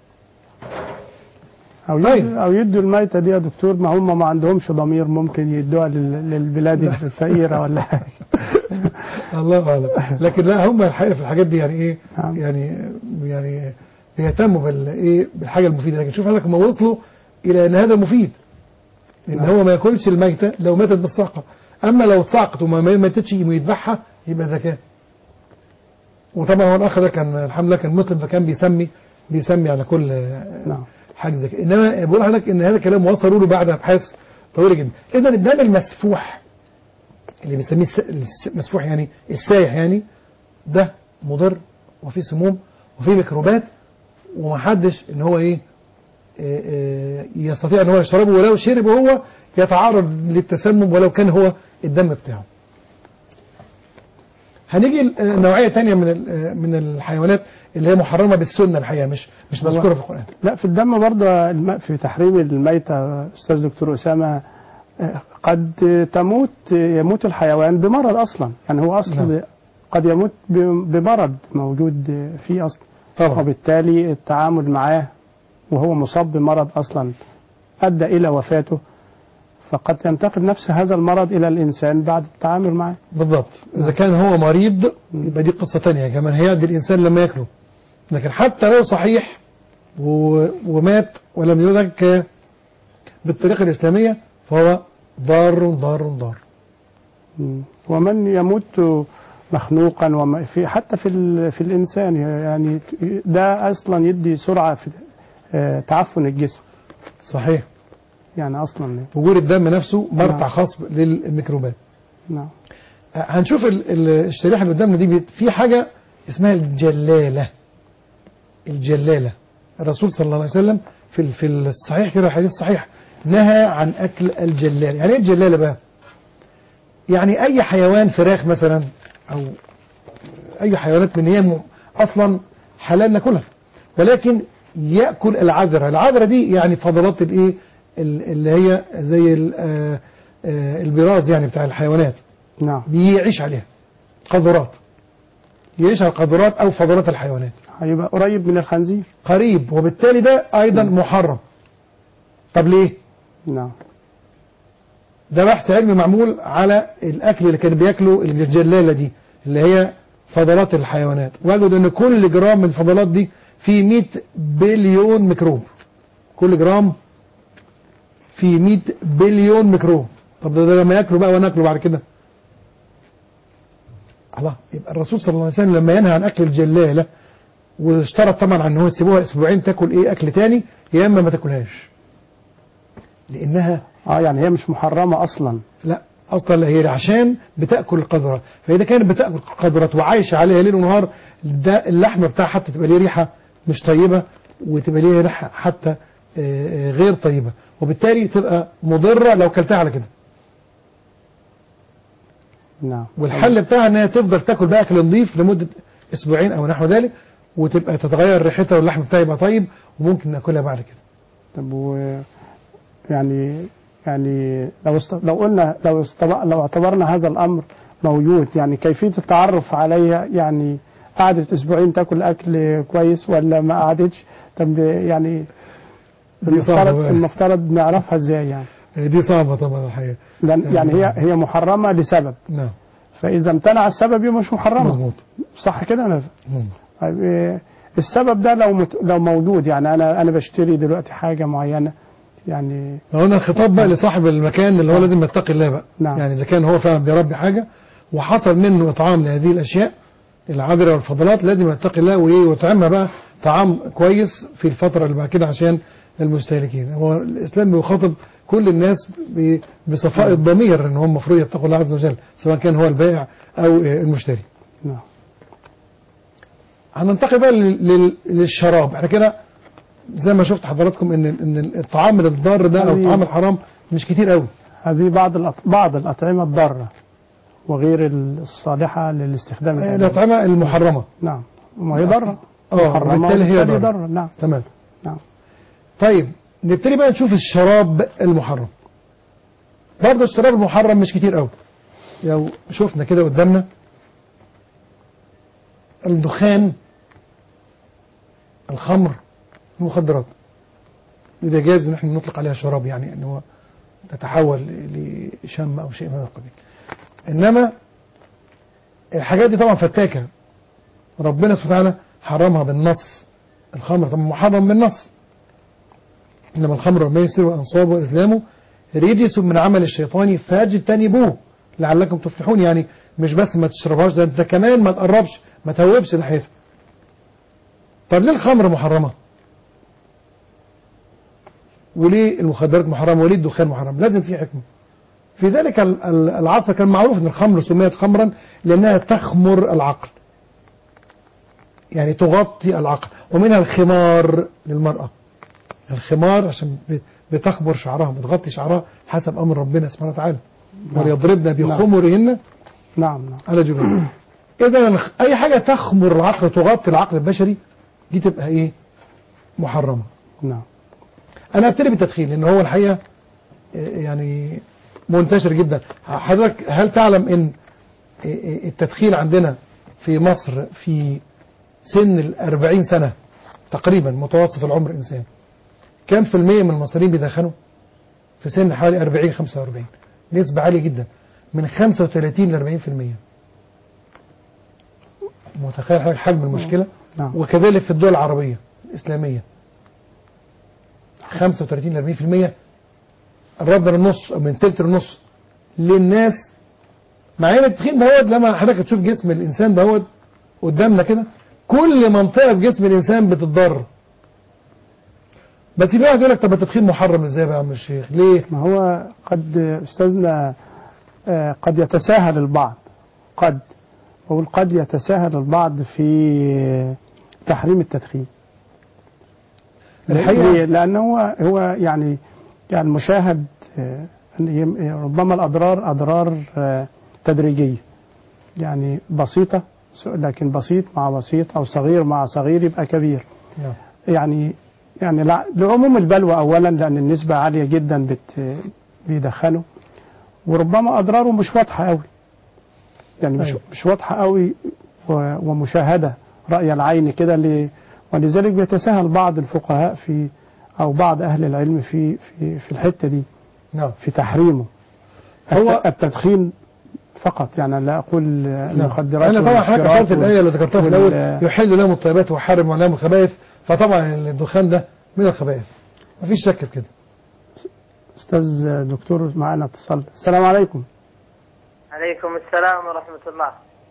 أو طيب. يدوا أو يدوا الميتة دي يا دكتور ما هم ما عندهمش ضمير ممكن يدوها لل- للبلاد الفقيرة ولا حاجة الله أعلم لكن لا هم الحقيقة في الحاجات دي يعني إيه نعم. يعني يعني بيهتموا بالإيه بالحاجة المفيدة لكن شوف حضرتك هم وصلوا إلى أن هذا مفيد إن نعم. هو ما ياكلش الميتة لو ماتت بالصعقة أما لو اتصعقت وما ما ماتتش يذبحها يبقى ذكاء وطبعا هو الأخ ده كان الحمد لله كان مسلم فكان بيسمي بيسمي على كل نعم حاجة زي كده إنما بقول لحضرتك إن هذا الكلام وصلوا له بعد أبحاث طويلة جدا إذا الدم المسفوح اللي بنسميه الس- الس- المسفوح يعني السايح يعني ده مضر وفيه سموم وفيه ميكروبات ومحدش ان هو ايه آه، آه، يستطيع ان هو يشربه ولو شرب هو يتعرض للتسمم ولو كان هو الدم بتاعه هنيجي آه، نوعية تانية من ال- آه، من الحيوانات اللي هي محرمة بالسنة الحقيقة مش مش هو- مذكورة في القرآن لا في الدم برضه الم- في تحريم الميتة أستاذ دكتور أسامة آه، قد تموت يموت الحيوان بمرض أصلا يعني هو أصل نعم. قد يموت ب- بمرض موجود فيه أصلا طبعا وبالتالي التعامل معاه وهو مصاب بمرض أصلا أدى إلى وفاته فقد ينتقل نفس هذا المرض إلى الإنسان بعد التعامل معه بالضبط إذا كان هو مريض يبقى دي قصة تانية كمان هيعدي الإنسان لما ياكله لكن حتى لو صحيح و- ومات ولم يذك بالطريقة الإسلامية فهو ضار ضار ضار مم. ومن يموت مخنوقا وما في حتى في ال- في الانسان يعني ده اصلا يدي سرعه في آه، تعفن الجسم صحيح يعني اصلا وجود الدم نفسه مرتع نعم. خاص للميكروبات نعم آه، هنشوف ال- ال- الشريحة اللي قدامنا دي بيت- في حاجة اسمها الجلالة الجلالة الرسول صلى الله عليه وسلم في ال- في الصحيح كده الحديث الصحيح نهى عن أكل الجلالة يعني إيه الجلالة بقى يعني أي حيوان فراخ مثلا أو أي حيوانات من هي م- أصلا حلال ناكلها ولكن يأكل العذرة العذرة دي يعني فضلات الإيه ال- اللي هي زي ال- آه، آه، البراز يعني بتاع الحيوانات نعم بيعيش عليها قذرات يعيش على القذرات أو فضلات الحيوانات هيبقى قريب من الخنزير قريب وبالتالي ده أيضا محرم طب ليه؟ نعم ده بحث علمي معمول على الأكل اللي كانوا بياكلوا الجلالة دي اللي هي فضلات الحيوانات وجدوا ان كل جرام من الفضلات دي فيه 100 بليون ميكروب كل جرام فيه 100 بليون ميكروب طب ده, ده لما ياكلوا بقى وناكله بعد كده الله يبقى الرسول صلى الله عليه وسلم لما ينهى عن اكل الجلاله واشترط طبعا عن ان هو يسيبوها اسبوعين تاكل ايه اكل تاني يا اما ما تاكلهاش لانها اه يعني هي مش محرمه اصلا لا اصلا هي عشان بتاكل القذره فاذا كانت بتاكل القذره وعايشه عليها ليل ونهار ده اللحمه بتاعها حتى تبقى ليه ريحه مش طيبه وتبقى ليها ريحه حتى آه، آه، غير طيبه وبالتالي تبقى مضره لو كلتها على كده نعم والحل بتاعها ان هي تفضل تاكل بقى اكل نظيف لمده اسبوعين او نحو ذلك وتبقى تتغير ريحتها واللحم بتاعها يبقى طيب وممكن ناكلها بعد كده طب و يعني يعني لو است... لو قلنا لو استب... لو اعتبرنا هذا الامر موجود يعني كيفيه التعرف عليها يعني قعدت اسبوعين تاكل اكل كويس ولا ما قعدتش طب يعني دي صعبة المفترض بقى. المفترض نعرفها ازاي يعني آه، دي صعبه طبعا الحقيقه لأن يعني هي هي محرمه لسبب نعم فاذا امتنع السبب يبقى مش محرمه مظبوط صح كده انا مم. طيب إيه، السبب ده لو مت... لو موجود يعني انا انا بشتري دلوقتي حاجه معينه يعني ما هنا الخطاب بقى لصاحب المكان اللي هو لازم يتقي الله بقى نعم. يعني اذا كان هو فعلا بيربي حاجه وحصل منه اطعام لهذه الاشياء العذره والفضلات لازم يتقي الله وايه ويطعمها بقى طعام كويس في الفتره اللي بعد كده عشان المستهلكين هو الاسلام بيخاطب كل الناس ب- بصفاء الضمير ان هم المفروض يتقوا الله عز وجل سواء كان هو البائع او آه، المشتري نعم هننتقل بقى لل- لل- للشراب احنا كده زي ما شفت حضراتكم ان ان الطعام الضار ده او أيوة. الطعام الحرام مش كتير قوي هذه بعض الأط... بعض الأطعمة الضارة وغير الصالحة للاستخدام الآلي. الأطعمة المحرمة نعم وهي ضارة اه محرمة وبالتالي هي وبالتالي ضارة ضارة نعم تمام نعم طيب نبتدي بقى نشوف الشراب المحرم برضه الشراب المحرم مش كتير قوي لو شفنا كده قدامنا الدخان الخمر المخدرات إذا جاز ان احنا نطلق عليها شراب يعني ان هو تتحول لشم او شيء من هذا القبيل انما الحاجات دي طبعا فتاكه ربنا سبحانه وتعالى حرمها بالنص الخمر طبعا محرم بالنص انما الخمر والميسر والانصاب والازلام رجس من عمل الشيطان فاجتنبوه لعلكم تفلحون يعني مش بس ما تشربهاش ده انت كمان ما تقربش ما توبش ناحيتها طب ليه الخمر محرمه وليه المخدرات محرمه وليه الدخان محرم لازم في حكمه في ذلك ال- ال- العصر كان معروف ان الخمر سميت خمرا لانها تخمر العقل يعني تغطي العقل ومنها الخمار للمرأة الخمار عشان ب- بتخمر شعرها بتغطي شعرها حسب امر ربنا سبحانه وتعالى نعم. وليضربن بخمرهن نعم نعم على جبال اذا الخ- اي حاجه تخمر العقل تغطي العقل البشري دي تبقى ايه محرمه نعم انا ابتدي بالتدخين لان هو الحقيقه إيه، يعني منتشر جدا حضرتك هل تعلم ان إيه، التدخين عندنا في مصر في سن الأربعين سنة تقريبا متوسط العمر الإنسان كم في المية من المصريين بيدخنوا في سن حوالي 40 45 نسبة عالية جدا من 35 ل 40 في المية متخيل حضرتك حجم المشكلة نعم وكذلك في الدول العربية الإسلامية 35 ل 40 في المية الربع النص أو من تلت النص للناس مع ان التدخين دوت لما حضرتك تشوف جسم الانسان دوت قدامنا كده كل منطقه في جسم الانسان بتتضرر بس في واحد يقول لك طب التدخين محرم ازاي بقى يا عم الشيخ ليه ما هو قد أستاذنا آه، قد يتساهل البعض قد بقول قد يتساهل البعض في تحريم التدخين الحقيقة- ليه؟ لأنه هو هو يعني يعني مشاهد آه، أن يم- ربما الأضرار أضرار آه، تدريجية يعني بسيطة س- لكن بسيط مع بسيط أو صغير مع صغير يبقى كبير نعم. يعني يعني لع- لعموم البلوى أولا لأن النسبة عالية جدا بت بيدخنوا وربما أضراره مش واضحة قوي يعني مش, أيوة. مش واضحة قوي و- ومشاهدة رأي العين كده ل- ولذلك بيتساهل بعض الفقهاء في أو بعض أهل العلم في في في الحتة دي نعم في تحريمه هو- الت- التدخين فقط يعني لا أقول المخدرات انا طبعا حضرتك والمسكرات اشرت الايه اللي ذكرتها في وال- الاول يحل لهم الطيبات ويحرم عليهم الخبائث فطبعا الدخان ده من الخبائث مفيش شك في كده أستاذ دكتور معنا اتصال السلام عليكم عليكم السلام ورحمة الله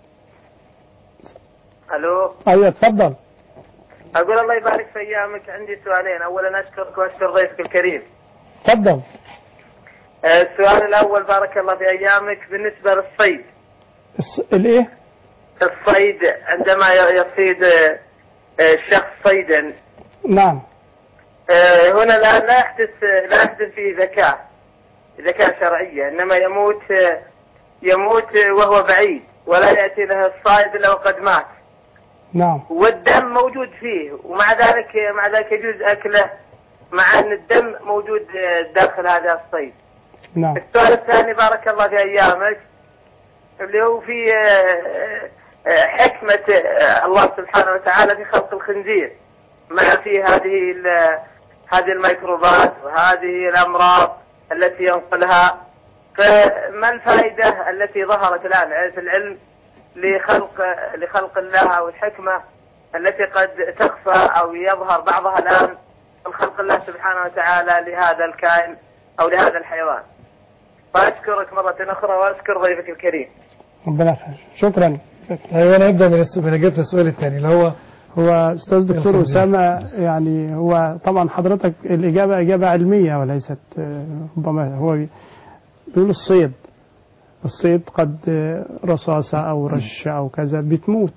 ألو أيوة اتفضل أقول الله يبارك في أيامك عندي سؤالين أولا أشكرك وأشكر ضيفك الكريم اتفضل آه، السؤال الأول بارك الله في أيامك بالنسبة للصيد الس- الإيه؟ الصيد عندما ي- يصيد آه، آه، الشخص صيدا نعم آه، هنا لا لا يحدث لا يحدث فيه ذكاء ذكاء شرعية إنما يموت آه، يموت وهو بعيد ولا يأتي له الصائد إلا وقد مات نعم والدم موجود فيه ومع ذلك مع ذلك يجوز أكله مع أن الدم موجود آه، داخل هذا الصيد نعم السؤال الثاني بارك الله في أيامك اللي هو في آه، آه، حكمة آه، الله سبحانه وتعالى في خلق الخنزير ما في هذه ال- هذه الميكروبات وهذه الأمراض التي ينقلها فما الفائدة التي ظهرت الآن في العلم لخلق لخلق الله أو الحكمة التي قد تخفى أو يظهر بعضها الآن من خلق الله سبحانه وتعالى لهذا الكائن أو لهذا الحيوان وأشكرك مرة أخرى وأشكر ضيفك الكريم ربنا يحفظك شكرا أيوة أنا أبدأ من الس- من إجابة السؤال الثاني اللي هو هو استاذ دكتور الخنزير. اسامه يعني هو طبعا حضرتك الاجابه اجابه علميه وليست آه، ربما هو بيقول الصيد الصيد قد آه، رصاصه او رشه او كذا بتموت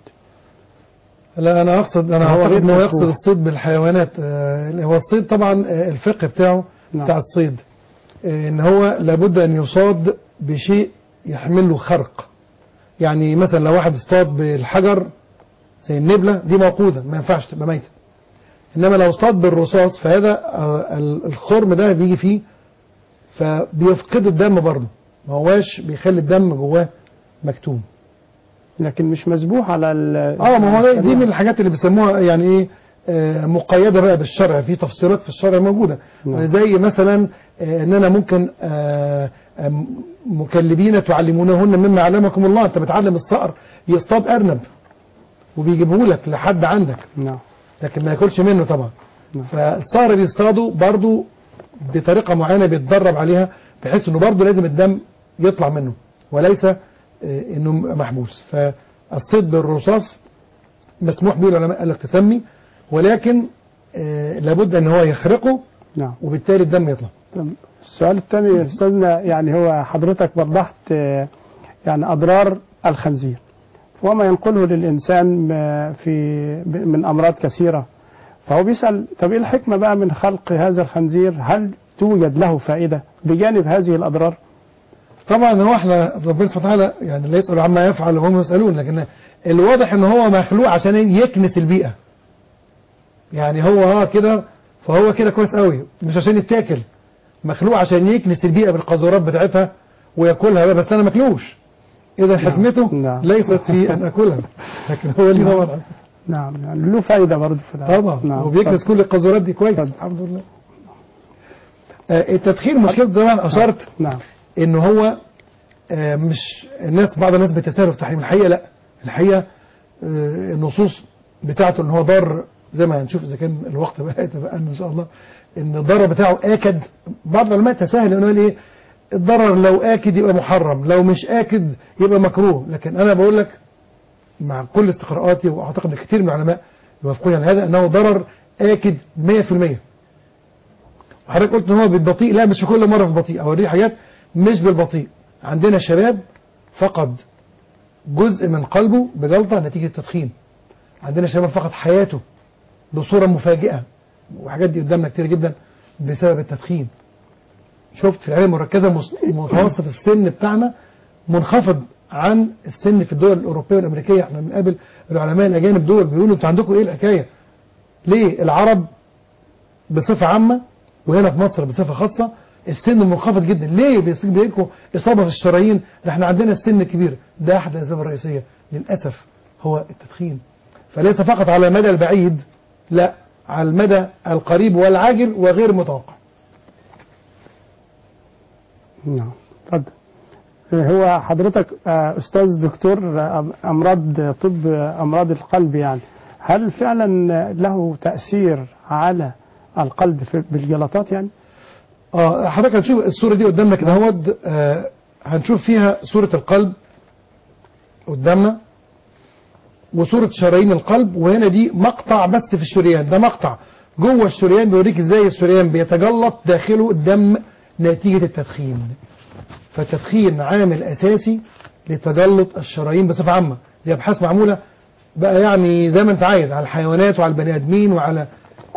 لا انا اقصد انا هو اعتقد غير انه مشروع. يقصد الصيد بالحيوانات آه، هو الصيد طبعا آه، الفقه بتاعه نعم. بتاع الصيد آه، ان هو لابد ان يصاد بشيء يحمل له خرق يعني مثلا لو واحد اصطاد بالحجر زي النبله دي موقوده ما ينفعش تبقى ميته انما لو اصطاد بالرصاص فهذا آه، ال- الخرم ده بيجي فيه فبيفقد الدم برضه ما هواش بيخلي الدم جواه مكتوم لكن مش مسبوح على ال اه ما هو دي من الحاجات اللي بيسموها يعني ايه آه، مقيده بقى بالشرع في تفسيرات في الشرع موجوده نعم. زي مثلا آه، ان انا ممكن آه، آه، مكلبين تعلمونهن مما علمكم الله انت بتعلم الصقر يصطاد ارنب وبيجيبه لك لحد عندك نعم لكن ما ياكلش منه طبعا نعم. فالصقر بيصطادوا برضو بطريقه معينه بيتدرب عليها بحيث انه برضو لازم الدم يطلع منه وليس آه، انه محبوس فالصيد بالرصاص مسموح به العلماء قال لك تسمي ولكن آه، لابد ان هو يخرقه نعم وبالتالي الدم يطلع طب السؤال الثاني يا استاذنا يعني هو حضرتك وضحت آه، يعني اضرار الخنزير وما ينقله للانسان آه، في ب- من امراض كثيره فهو بيسال طب ايه الحكمه بقى من خلق هذا الخنزير هل توجد له فائده بجانب هذه الاضرار طبعا هو احنا ربنا سبحانه وتعالى يعني لا يسأل عما يفعل وهم يسألون لكن الواضح ان هو مخلوق عشان يكنس البيئة يعني هو اه كده فهو كده كويس قوي مش عشان يتاكل مخلوق عشان يكنس البيئة بالقاذورات بتاعتها وياكلها بقى بس انا ماكلوش اذا حكمته نعم. ليست في ان اكلها لكن هو ليه طبعا نعم يعني له فائده برضه في الحياة. طبعا نعم وبيكنس كل القاذورات دي كويس اتفضل. الحمد لله آه، التدخين مشكلته زي ما أنا اشرت نعم ان هو آه، مش الناس بعض الناس بتساهل في تحريم الحقيقه لا الحقيقه آه، النصوص بتاعته ان هو ضار زي ما هنشوف اذا كان الوقت بقى يتبقى ان شاء الله ان الضرر بتاعه اكد بعض العلماء تساهل انه يقول ايه الضرر لو اكد يبقى محرم لو مش اكد يبقى مكروه لكن انا بقول لك مع كل استقراءاتي واعتقد ان كثير من العلماء يوافقون على هذا انه ضرر اكد 100% وحضرتك قلت ان هو بالبطيء لا مش في كل مره بالبطيء اوريه حاجات مش بالبطيء عندنا شباب فقد جزء من قلبه بجلطه نتيجه التدخين عندنا شباب فقد حياته بصوره مفاجئه وحاجات دي قدامنا كتير جدا بسبب التدخين شفت في العيله المركزه مس- متوسط السن بتاعنا منخفض عن السن في الدول الاوروبيه والامريكيه احنا بنقابل العلماء الاجانب دول بيقولوا انتوا عندكم ايه الحكايه ليه العرب بصفه عامه وهنا في مصر بصفه خاصه السن منخفض جدا ليه بيصيب بيجيلكم اصابه في الشرايين ده احنا عندنا السن الكبير ده احد الاسباب الرئيسيه للاسف هو التدخين فليس فقط على المدى البعيد لا على المدى القريب والعاجل وغير متوقع نعم اتفضل هو حضرتك آه، استاذ دكتور آه، امراض طب آه، امراض القلب يعني هل فعلا له تاثير على القلب في- بالجلطات يعني اه حضرتك هنشوف الصورة دي قدامنا كده اهوت آه هنشوف فيها صورة القلب قدامنا وصورة شرايين القلب وهنا دي مقطع بس في الشريان ده مقطع جوه الشريان بيوريك ازاي الشريان بيتجلط داخله الدم نتيجة التدخين فالتدخين عامل اساسي لتجلط الشرايين بصفة عامة دي ابحاث معمولة بقى يعني زي ما انت عايز على الحيوانات وعلى البني ادمين وعلى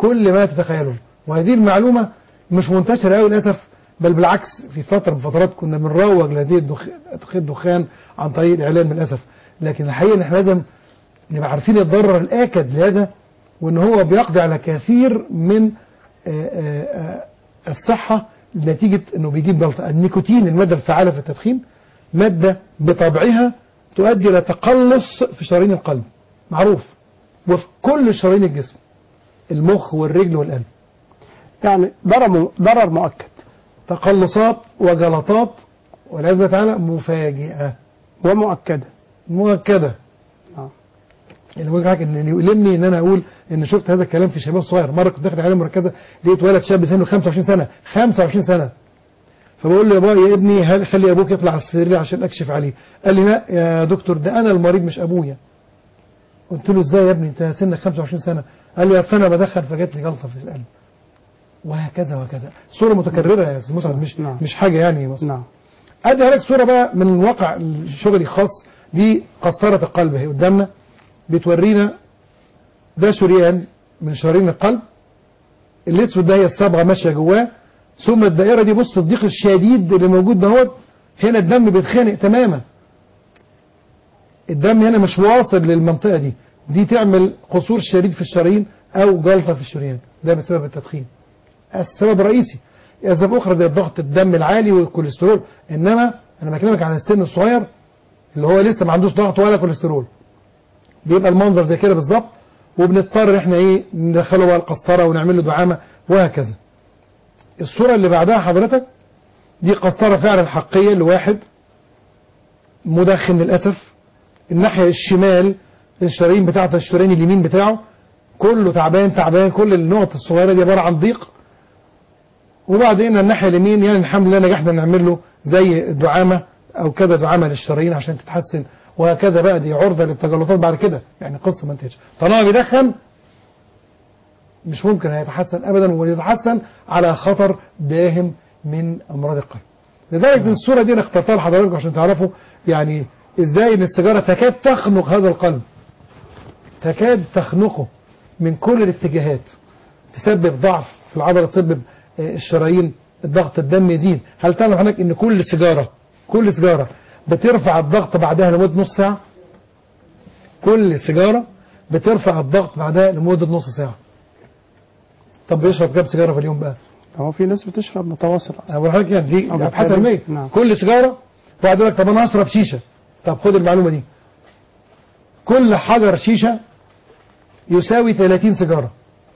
كل ما تتخيله وهذه المعلومة مش منتشرة قوي للأسف بل بالعكس في فترة من الفترات كنا بنروج لهذه الدخ- الدخان عن طريق الإعلام للأسف لكن الحقيقة إن إحنا لازم نبقى عارفين الضرر الآكد لهذا وإن هو بيقضي على كثير من آه، آه، آه، الصحة نتيجة إنه بيجيب جلطة النيكوتين المادة الفعالة في التدخين مادة بطبعها تؤدي إلى تقلص في شرايين القلب معروف وفي كل شرايين الجسم المخ والرجل والقلب يعني ضرر ضرر مؤكد تقلصات وجلطات والعياذ بالله تعالى مفاجئة ومؤكدة مؤكدة آه. اللي بقول لك ان اللي يؤلمني ان انا اقول ان شفت هذا الكلام في شباب صغير مره كنت داخل عياده مركزه لقيت ولد شاب سنه 25 سنه 25 سنه فبقول له يا بابا يا ابني هل- خلي ابوك يطلع على السرير عشان اكشف عليه قال لي لا يا دكتور ده انا المريض مش ابويا قلت له ازاي يا ابني انت سنك 25 سنه قال لي اصل انا بدخن فجات لي جلطه في القلب وهكذا وهكذا صوره متكرره يا استاذ مسعد مش نعم. مش حاجه يعني بس. نعم ادي لك صوره بقى من واقع شغلي خاص دي قسطره القلب اهي قدامنا بتورينا ده شريان من شرايين القلب الاسود ده هي الصبغه ماشيه جواه ثم الدائره دي بص الضيق الشديد اللي موجود دهوت هنا الدم بيتخانق تماما الدم هنا مش واصل للمنطقه دي دي تعمل قصور شديد في الشرايين او جلطه في الشريان ده بسبب التدخين السبب الرئيسي اسباب اخرى زي ضغط الدم العالي والكوليسترول انما انا بكلمك عن السن الصغير اللي هو لسه ما عندوش ضغط ولا كوليسترول بيبقى المنظر زي كده بالظبط وبنضطر ان احنا ايه ندخله بقى القسطره ونعمل له دعامه وهكذا الصوره اللي بعدها حضرتك دي قسطره فعلا حقيقيه لواحد مدخن للاسف الناحيه الشمال الشرايين بتاعته الشريان اليمين بتاعه كله تعبان تعبان كل النقط الصغيره دي عباره عن ضيق وبعدين الناحيه اليمين يعني الحمد لله نجحنا نعمل له زي دعامه او كذا دعامه للشرايين عشان تتحسن وهكذا بقى دي عرضه للتجلطات بعد كده يعني قصه ما انتهتش طالما بيدخن مش ممكن هيتحسن ابدا ويتحسن على خطر داهم من امراض القلب لذلك من الصوره دي انا اخترتها لحضراتكم عشان تعرفوا يعني ازاي ان السيجاره تكاد تخنق هذا القلب تكاد تخنقه من كل الاتجاهات تسبب ضعف في العضله تسبب آه، الشرايين الضغط الدم يزيد هل تعلم حضرتك ان كل سيجاره كل سيجاره بترفع الضغط بعدها لمده نص ساعه كل سيجاره بترفع الضغط بعدها لمده نص ساعه طب بيشرب كام سيجاره في اليوم بقى هو في ناس بتشرب متواصل انا بقول لحضرتك يعني دي أو ابحاث بالتالي- علميه نعم. كل سيجاره واحد يقول لك طب انا هشرب شيشه طب خد المعلومه دي كل حجر شيشه يساوي 30 سيجاره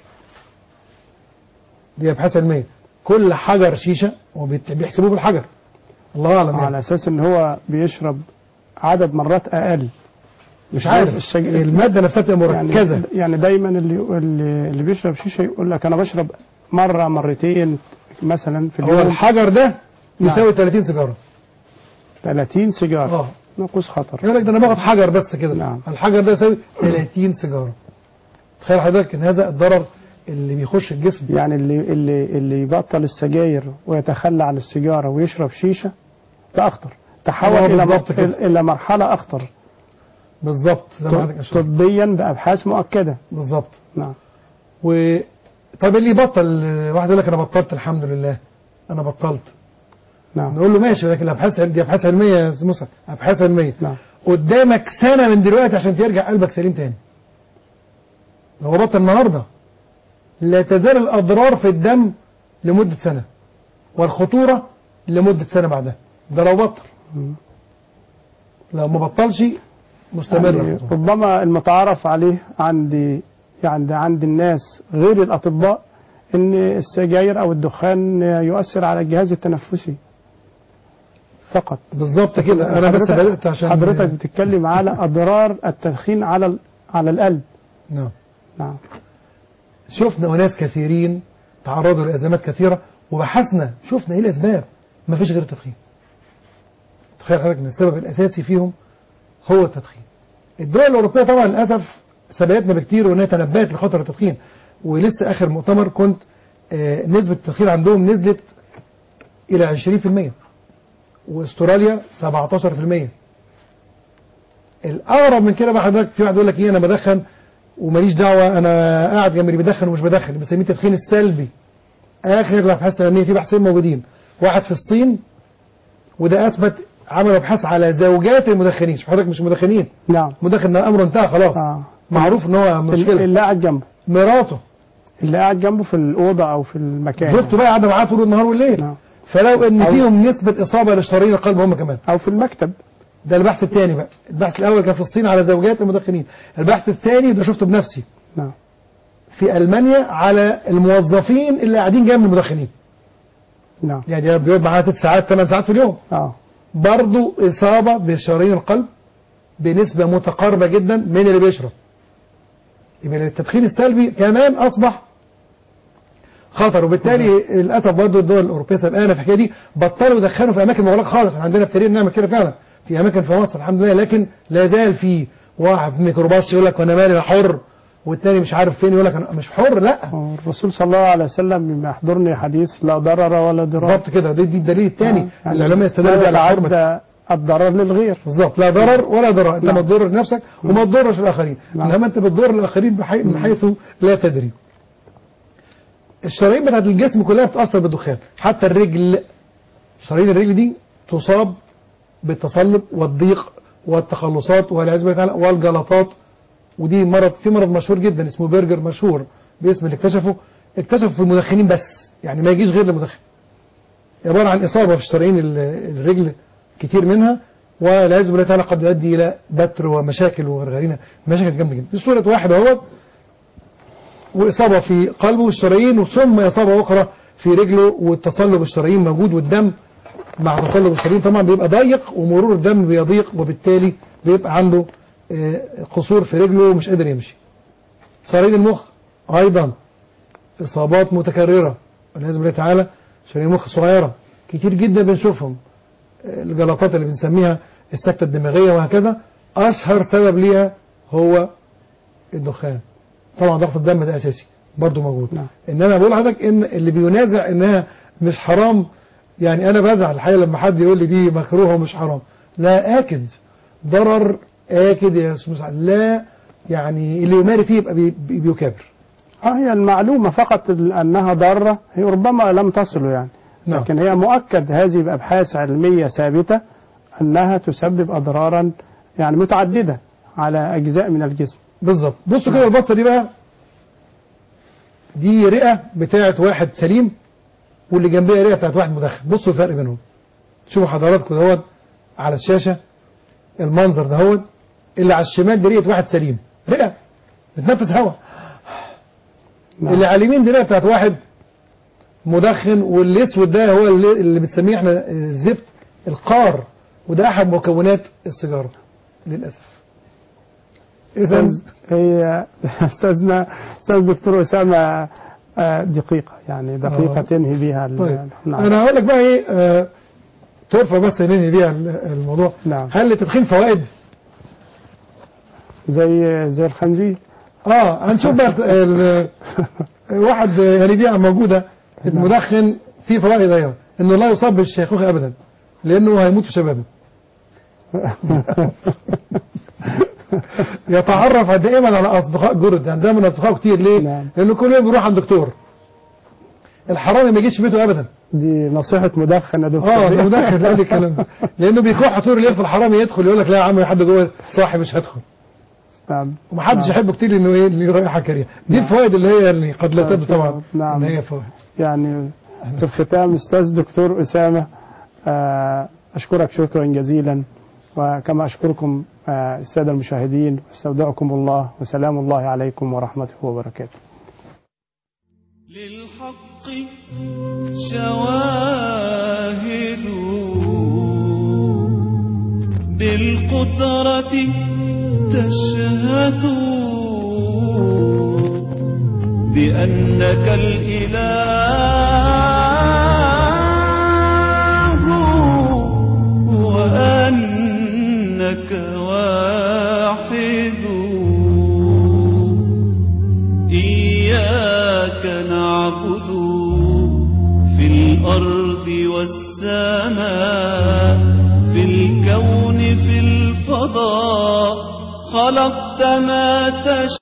دي ابحاث علميه كل حجر شيشه وبيحسبوه بالحجر الله اعلم على يعني. اساس ان هو بيشرب عدد مرات اقل مش عارف الشج- الماده نفسها بتبقى مركزه يعني, يعني دايما اللي اللي, اللي بيشرب شيشه يقول لك انا بشرب مره مرتين مثلا في هو اليوم الحجر ده نعم. يساوي 30 سيجاره 30 سيجاره اه ناقوس خطر يقول لك ده انا باخد حجر بس كده نعم. الحجر ده يساوي 30 سيجاره تخيل حضرتك ان هذا الضرر اللي بيخش الجسم يعني اللي اللي اللي يبطل السجاير ويتخلى عن السيجاره ويشرب شيشه ده اخطر تحول هو الى بالظبط كده. الى مرحله اخطر بالظبط زي ما حضرتك أشرت. طبيا بابحاث مؤكده بالظبط نعم و طب اللي يبطل واحد يقول لك انا بطلت الحمد لله انا بطلت نعم نقول له ماشي لكن الابحاث دي ابحاث علميه يا استاذ موسى ابحاث علميه نعم قدامك سنه من دلوقتي عشان ترجع قلبك سليم تاني هو بطل النهارده لا تزال الاضرار في الدم لمده سنه والخطوره لمده سنه بعدها ده لو بطل مم. لو ما بطلش مستمر يعني الخطورة. ربما المتعارف عليه عند يعني عند الناس غير الأطباء إن السجاير أو الدخان يؤثر على الجهاز التنفسي فقط بالظبط كده انا بس حضرتك- بدات عشان حضرتك بتتكلم على أضرار التدخين على ال- على القلب نعم نعم شفنا أناس كثيرين تعرضوا لأزمات كثيرة وبحثنا شفنا إيه الأسباب ما فيش غير التدخين تخيل حضرتك أن السبب الأساسي فيهم هو التدخين الدول الأوروبية طبعا للأسف سبقتنا بكتير وأنها تنبأت لخطر التدخين ولسه آخر مؤتمر كنت آه، نسبة التدخين عندهم نزلت إلى 20% واستراليا 17% الأغرب من كده بقى حضرتك في واحد يقول لك إيه أنا بدخن وماليش دعوه انا قاعد جنب اللي بيدخن ومش بدخن بسميه التدخين السلبي اخر الابحاث العلميه في بحثين موجودين واحد في الصين وده اثبت عملوا ابحاث على زوجات المدخنين شوف حضرتك مش مدخنين نعم مدخن ده امره انتهى خلاص آه. معروف ان هو مشكله اللي قاعد جنبه مراته اللي قاعد جنبه في الأوضة أو في المكان زوجته بقى قاعده معاه طول النهار والليل نعم. فلو ان أو- فيهم نسبه اصابه لشرايين القلب هم كمان أو في المكتب ده البحث الثاني بقى البحث الاول كان في الصين على زوجات المدخنين البحث الثاني ده شفته بنفسي نعم في المانيا على الموظفين اللي قاعدين جنب المدخنين نعم يعني بيقعد معاه ست ساعات ثمان ساعات في اليوم اه برضه اصابه بشرايين القلب بنسبه متقاربه جدا من اللي بيشرب يبقى التدخين السلبي كمان اصبح خطر وبالتالي للاسف برضه الدول الاوروبيه سبقانا في الحكايه دي بطلوا يدخنوا في اماكن مغلقه خالص احنا عندنا ابتدينا نعمل كده فعلا في اماكن في مصر الحمد لله لكن لا زال في واحد في ميكروباص يقول لك وانا مالي انا حر والتاني مش عارف فين يقول لك انا مش حر لا الرسول صلى الله عليه وسلم مما يحضرني حديث لا ضرر ولا ضرار بالظبط كده دي, دي الدليل الثاني آه، يعني العلماء استدلوا بيه على لا حرمه يتعدى الضرر للغير بالظبط لا ضرر ولا ضرر انت نعم. ما تضرش نفسك وما تضرش الاخرين نعم. انما انت بتضر الاخرين بحي... من حيث لا تدري الشرايين بتاعت الجسم كلها بتاثر بالدخان حتى الرجل شرايين الرجل دي تصاب بالتصلب والضيق والتقلصات والعياذ بالله تعالى والجلطات ودي مرض في مرض مشهور جدا اسمه برجر مشهور باسم اللي اكتشفه اكتشفه في المدخنين بس يعني ما يجيش غير للمدخن عباره عن اصابه في شرايين ال- الرجل كتير منها والعياذ بالله تعالى قد يؤدي الى بتر ومشاكل وغرغرينه مشاكل جامده جدا دي صوره واحد اهوت واصابه في قلبه والشرايين ثم اصابه اخرى في رجله والتصلب الشرايين موجود والدم مع تصلب الشرايين طبعا بيبقى ضيق ومرور الدم بيضيق وبالتالي بيبقى عنده آه، قصور في رجله ومش قادر يمشي شرايين المخ ايضا اصابات متكرره والعياذ بالله تعالى شرايين المخ صغيره كتير جدا بنشوفهم آه، الجلطات اللي بنسميها السكته الدماغيه وهكذا اشهر سبب ليها هو الدخان طبعا ضغط الدم ده اساسي برضه موجود نعم. انما بقول لحضرتك ان اللي بينازع انها مش حرام يعني انا بزعل الحقيقه لما حد يقول لي دي مكروهه ومش حرام لا اكد ضرر اكد يا استاذ مسعد لا يعني اللي يماري فيه يبقى بي- بي- بيكابر اه هي المعلومة فقط ال- أنها ضارة هي ربما لم تصل يعني نعم. لكن هي مؤكد هذه بأبحاث علمية ثابتة أنها تسبب أضرارا يعني متعددة على أجزاء من الجسم بالظبط بصوا كده البصه دي بقى دي رئه بتاعه واحد سليم واللي جنبها رئه بتاعه واحد مدخن بصوا الفرق بينهم شوفوا حضراتكم دهوت على الشاشه المنظر دهوت اللي على الشمال دي رئه واحد سليم رئه بتنفس هواء نعم. اللي على اليمين دي رئه بتاعت واحد مدخن والاسود ده هو اللي, اللي بنسميه احنا الزفت القار وده احد مكونات السيجاره للاسف اذا هي أستاذنا أستاذ دكتور أسامة آه، دقيقة يعني دقيقة آه. تنهي بها ال- طيب نعم. انا هقول لك بقى ايه آه طرفه بس ننهي بيها ال- الموضوع نعم. هل للتدخين فوائد؟ زي زي الخنزير اه هنشوف بقى ال- واحد يعني دي موجوده المدخن فيه فوائد ايوه انه لا يصاب بالشيخوخه ابدا لانه هيموت في شبابه يتعرف دائما على اصدقاء جرد يعني دايما اصدقائه كتير ليه؟ نعم. لانه كل يوم بيروح عند دكتور الحرامي ما يجيش في بيته ابدا دي نصيحة مدخن يا دكتور اه ده مدخل قال لي الكلام ده لانه بيكح طول الليل في الحرامي يدخل يقول لك لا يا عم حد جوه صاحي مش هدخل نعم. ومحدش نعم. يحبه كتير لانه ايه اللي رائحه كريهه دي الفوائد اللي هي اللي قد لا تبدو طبعا نعم. ان هي فوائد يعني في الختام أستاذ دكتور أسامة آه، أشكرك شكرا جزيلا وكما أشكركم آه، السادة المشاهدين واستودعكم الله وسلام الله عليكم ورحمته وبركاته للحق شواهد بالقدرة تشهد بأنك الإله وأنك واحد إياك نعبد في الأرض والسماء في الكون في الفضاء خلقت ما تشاء